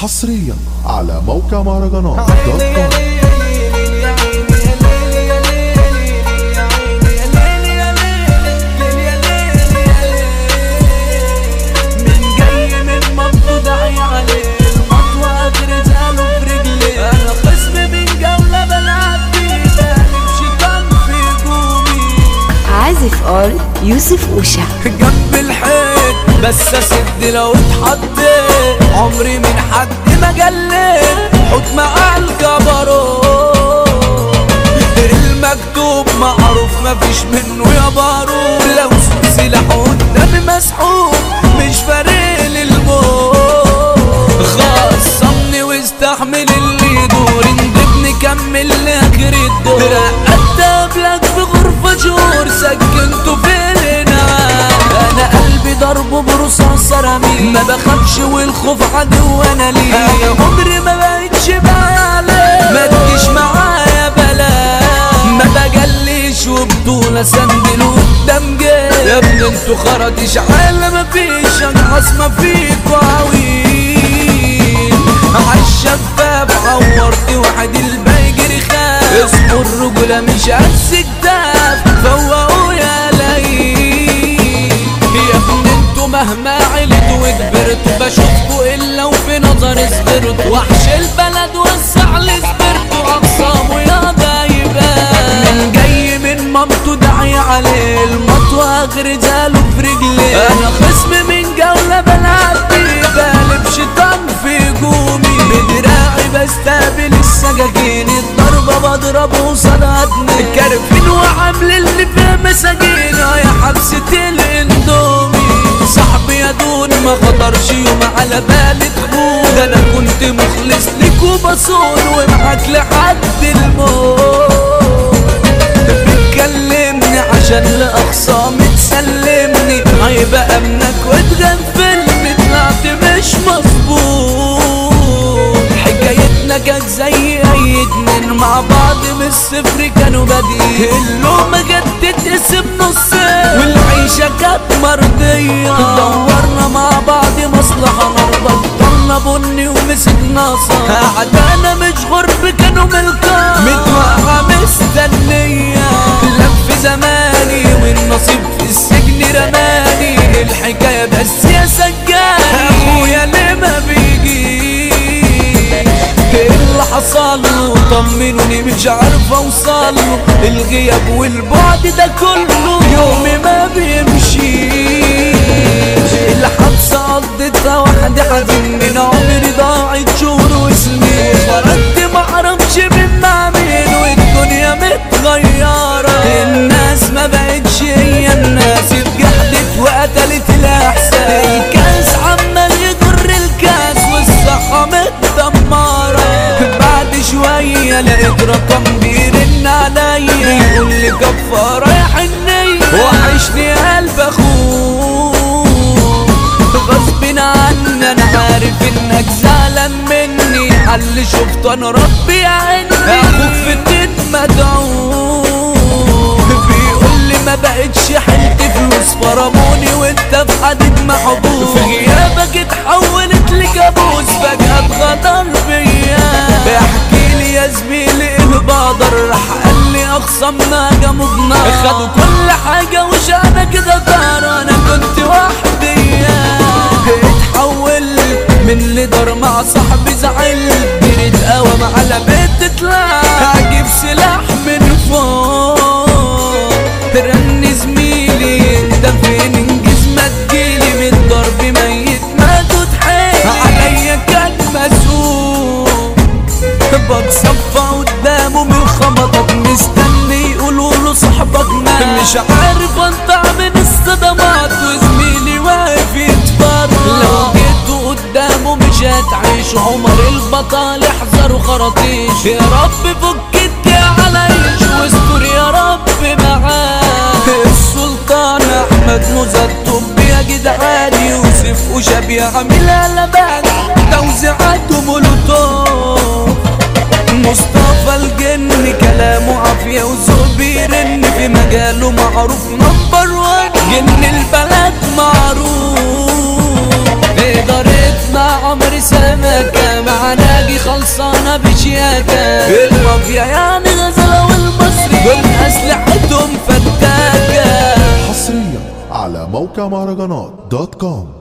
حصريا على موقع مهرجانات دوت كوم من جاي من منطقة داعي عليه المطوة أغرزاله في رجلي أنا خصم من جولة بلعب فيه بقلب شيطان في هجومي عازف اول يوسف اوشا جنب الحيط بس اسد لو اتحطيت عمري من حد ما جليت حط مع الجبروت المكتوب معروف مفيش منه يا بارود لو سلاح قدامي مسحوب مش فارق لي الموت خصمني واستحمل اللي يدور اندبني كمل لاخر الدور رقدت قبلك في غرفة جور سكنته في النار انا قلبي ضربه برصاص رمي ما بخافش والخوف عدو انا ليه انا عمري ما بقتش بعلى ما تجيش معايا بلا ما بجليش وبطولة سندل قدام جاي يا ابني انتوا خرطيش عالم مفيش انعاس ما فيكوا عويل عالشفاف عورت واحد البيجري خاف اسمه الرجولة مش قد كتاف فوقوا يا ليل يا ابني انتوا مهما علتوا وكبرتوا بشوفكوا الا وفي نظري صغرتوا وحش البلد وسع لي صبرتوا اقسامه يا غايبان من جاي من مامته داعي عليه المطوة اغرزاله في رجلي انا خصم من جولة بلعب بيه بقلب شيطان في هجومي بدراعي بستقبل السجاجين الضربة بضرب وصلاتني كارفين وعامل اللي فيها مساجين يا حبسة الاندومي صاحبي يا دون ما خطرش يوم على بالي تخون ده انا كنت مخلص ليك وبصون ومعاك لحد الموت بتكلمني عشان لأخصامي تسلمني عيب أمنك وتغفلني طلعت مش مظبوط حكايتنا كانت زي أي اتنين مع بعض من الصفر كانوا بادئين اللومة جت تتقسم نصين والعيشة كانت مرضية دورنا مع بعض مصلحة مرضى بطلنا بني ومسكنا صار قعدنا مش غرب كانوا ملكا متوقعة مستنية لف زماني والنصيب في السجن رماني الحكاية بس يا سجاني اخويا ليه ما بيجيش ايه اللي حصل له طمنوني مش عارف اوصل له الغياب والبعد ده كله يومي ما بيمشيش الحبسة قضيتها واحدة حزين من عمري ضاعت شهور وسنين خرجت معرفش من مع مين والدنيا متغيرة الناس ما بقتش هي الناس اتجحدت وقتلت الأحساس الكاس عمال يجر الكاس والصحة متدمرة بعد شوية لقيت رقم بيرن عليا يقول لي كفارة يا حنية وحشني قلب اخوك غصب عني انا عارف انك زعلان مني حل شفته انا ربي يعني اخوك في الدين مدعوك بيقول لي ما بقتش حلت فلوس فرموني وانت في حديد محبوس في غيابك اتحولت لكابوس فجأة اتغدر بيا احكي لي يا زميلي ايه بقدر راح قال لي اخصمنا جابوا بنار خدوا كل حاجة وش انا كده طار انا كنت وحدي اتحولت من ليدر مع صاحبي زعل جريت قوام على بيت طلع هجيب سلاح من فوق رن زميلي انت فين انجز ما تجيلي من ضرب ميت ما تتحيل عليا كان مسؤول بتصفى قدامه من خبطك مستني يقولوا له صاحبك مات مش عارف انطع من الصدمات وزميلي واقف يتفرج لو جيتوا قدامه مش هتعيش عمر البطل احذروا خراطيش يا رب فك الدنيا عليش واستر يا رب معاه السلطان احمد مزتب يا جدعان يوسف وشاب عاملها لبان توزيعاته مولوتوف مصطفى الجن كلامه عافية وذوق بيرن في مجاله معروف نمبر وان جن البلد معروف إدارتنا عمرو سمكة مكان المافيا يعني غزلة والمصري دول أسلحتهم فتاكة حصريا على موقع مهرجانات دوت كوم